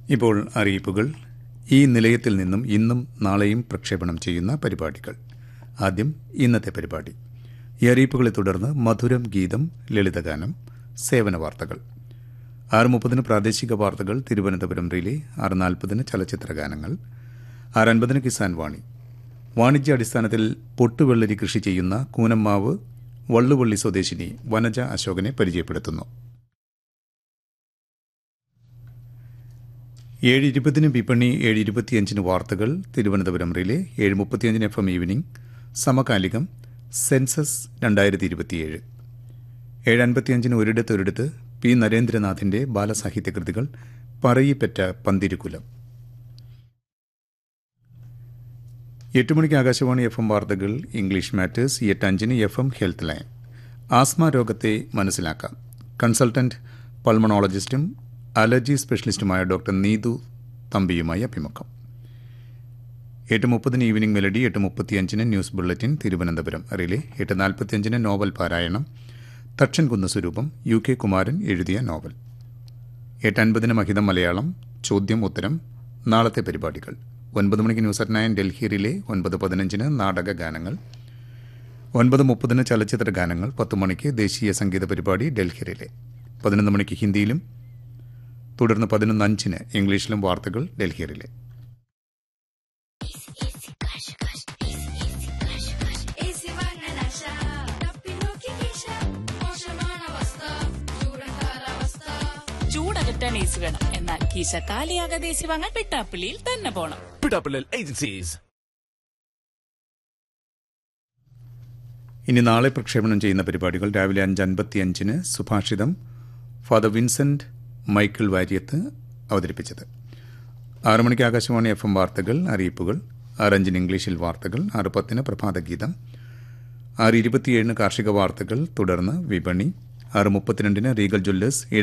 ഇപ്പോൾ അറിയിപ്പുകൾ ഈ നിലയത്തിൽ നിന്നും ഇന്നും നാളെയും പ്രക്ഷേപണം ചെയ്യുന്ന പരിപാടികൾ ആദ്യം ഇന്നത്തെ പരിപാടി ഈ അറിയിപ്പുകളെ തുടർന്ന് മധുരം ഗീതം ലളിതഗാനം സേവന വാർത്തകൾ ആറ് മുപ്പതിന് പ്രാദേശിക വാർത്തകൾ തിരുവനന്തപുരം റിലേ ആറ് നാൽപ്പതിന് ചലച്ചിത്ര ഗാനങ്ങൾ ആറ് അൻപതിന് കിസാൻ വാണി വാണിജ്യാടിസ്ഥാനത്തിൽ പൊട്ടുവെള്ളരി കൃഷി ചെയ്യുന്ന കൂനമ്മാവ് വള്ളുവള്ളി സ്വദേശിനി വനജ അശോകനെ പരിചയപ്പെടുത്തുന്നു ഏഴ് ഇരുപതിന് വിപണി ഏഴ് ഇരുപത്തിയഞ്ചിന് വാർത്തകൾ തിരുവനന്തപുരം റിലേ ഏഴ് മുപ്പത്തിയഞ്ചിന് F M evening Samakalikam census രണ്ടായിരത്തി ഇരുപത്തിയേഴ് ഏഴ് അൻപത്തിയഞ്ചിന് ഒരിടത്ത് ഒരിടത്ത് പി നരേന്ദ്രനാഥിന്റെ ബാലസാഹിത്യ കൃതികൾ പറയിപ്പറ്റ പന്തിരുകുലം എട്ട് മണിക്ക് ആകാശവാണി എഫ് എം വാർത്തകൾ ഇംഗ്ലീഷ് മാറ്റേഴ്സ് എട്ട് അഞ്ചിന് F M health line asthma രോഗത്തെ മനസ്സിലാക്കാം കൺസൾട്ടന്റ് പൾമണോളജിസ്റ്റും അലർജി സ്പെഷ്യലിസ്റ്റുമായ ഡോക്ടർ നീതു തമ്പിയുമായി അഭിമുഖം എട്ട് മുപ്പതിന് ഈവനിംഗ് മെലഡി എട്ട് മുപ്പത്തിയഞ്ചിന് ന്യൂസ് ബുള്ളറ്റിൻ തിരുവനന്തപുരം റിലേ എട്ട് നാൽപ്പത്തിയഞ്ചിന് നോവൽ പാരായണം തക്ഷൻ കുന്ന സ്വരൂപം യു കെ കുമാരൻ എഴുതിയ നോവൽ എട്ട് അൻപതിന് മഹിതം മലയാളം ചോദ്യം ഉത്തരം നാളത്തെ പരിപാടികൾ ഒൻപത് മണിക്ക് news at nine Delhi relay ഒൻപത് പതിനഞ്ചിന് നാടക ഗാനങ്ങൾ ഒൻപത് മുപ്പതിന് ചലച്ചിത്ര ഗാനങ്ങൾ പത്ത് മണിക്ക് ദേശീയ സംഗീത പരിപാടി ഡൽഹി റിലേ പതിനൊന്ന് മണിക്ക് ഹിന്ദിയിലും തുടർന്ന് പതിനൊന്ന് അഞ്ചിന് ഇംഗ്ലീഷിലും വാർത്തകൾ ഡൽഹി റിലേ Easy Vangelasha, തപ്പിനോക്കി കീശ, മോശമാണ് അവസ്ഥ, ചൂടക്കാരവസ്ഥ. ചൂടകറ്റാൻ ഏസി വേണം എന്നാൽ കീശ കാലിയാകാതെ ഏസി വാങ്ങാൻ പിട്ടാപ്പിള്ളിയിൽ തന്നെ പോണം Pitapilil Agencies. ഇനി നാളെ പ്രക്ഷേപണം ചെയ്യുന്ന പരിപാടികൾ രാവിലെ അഞ്ച് അൻപത്തിയഞ്ചിന് സുഭാഷിതം ഫാദർ വിൻസെന്റ് മൈക്കിൾ വാര്യത്ത് അവതരിപ്പിച്ചത് ആറ് മണിക്ക് ആകാശവാണി എഫ് എം വാർത്തകൾ അറിയിപ്പുകൾ ആറഞ്ചിന് ഇംഗ്ലീഷിൽ വാർത്തകൾ ആറ് പത്തിന് പ്രഭാതഗീതം ആറ് ഇരുപത്തിയേഴിന് കാർഷിക വാർത്തകൾ തുടർന്ന് വിപണി ആറ് മുപ്പത്തിരണ്ടിന് റീഗൽ ജ്വല്ലേഴ്സ്